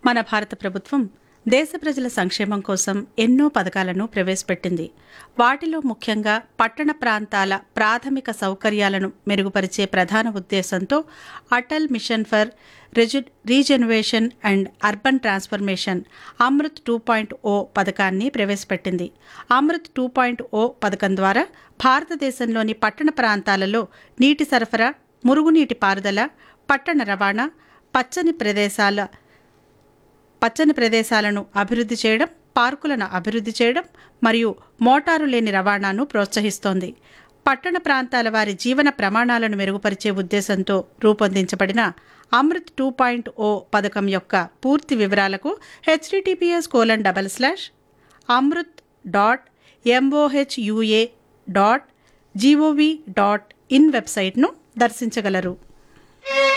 మన భారత ప్రభుత్వం దేశ ప్రజల సంక్షేమం కోసం ఎన్నో పథకాలను ప్రవేశపెట్టింది వాటిలో ముఖ్యంగా పట్టణ ప్రాంతాల ప్రాథమిక సౌకర్యాలను మెరుగుపరిచే ప్రధాన ఉద్దేశంతో అటల్ మిషన్ ఫర్ రెజు regeneration and urban transformation Amrut two point O పథకాన్ని ప్రవేశపెట్టింది అమృత్ టూ పాయింట్ ఓ పథకం ద్వారా భారతదేశంలోని పట్టణ ప్రాంతాలలో నీటి సరఫరా మురుగునీటి పారుదల పట్టణ రవాణా పచ్చని ప్రదేశాల పచ్చని ప్రదేశాలను అభివృద్ధి చేయడం పార్కులను అభివృద్ధి చేయడం మరియు మోటారు లేని రవాణాను ప్రోత్సహిస్తోంది పట్టణ ప్రాంతాల వారి జీవన ప్రమాణాలను మెరుగుపరిచే ఉద్దేశంతో రూపొందించబడిన అమృత్ టూ పాయింట్ ఓ పథకం యొక్క పూర్తి వివరాలకు https colon double slash Amrut dot MOHUA dot GOV dot in వెబ్సైట్ను దర్శించగలరు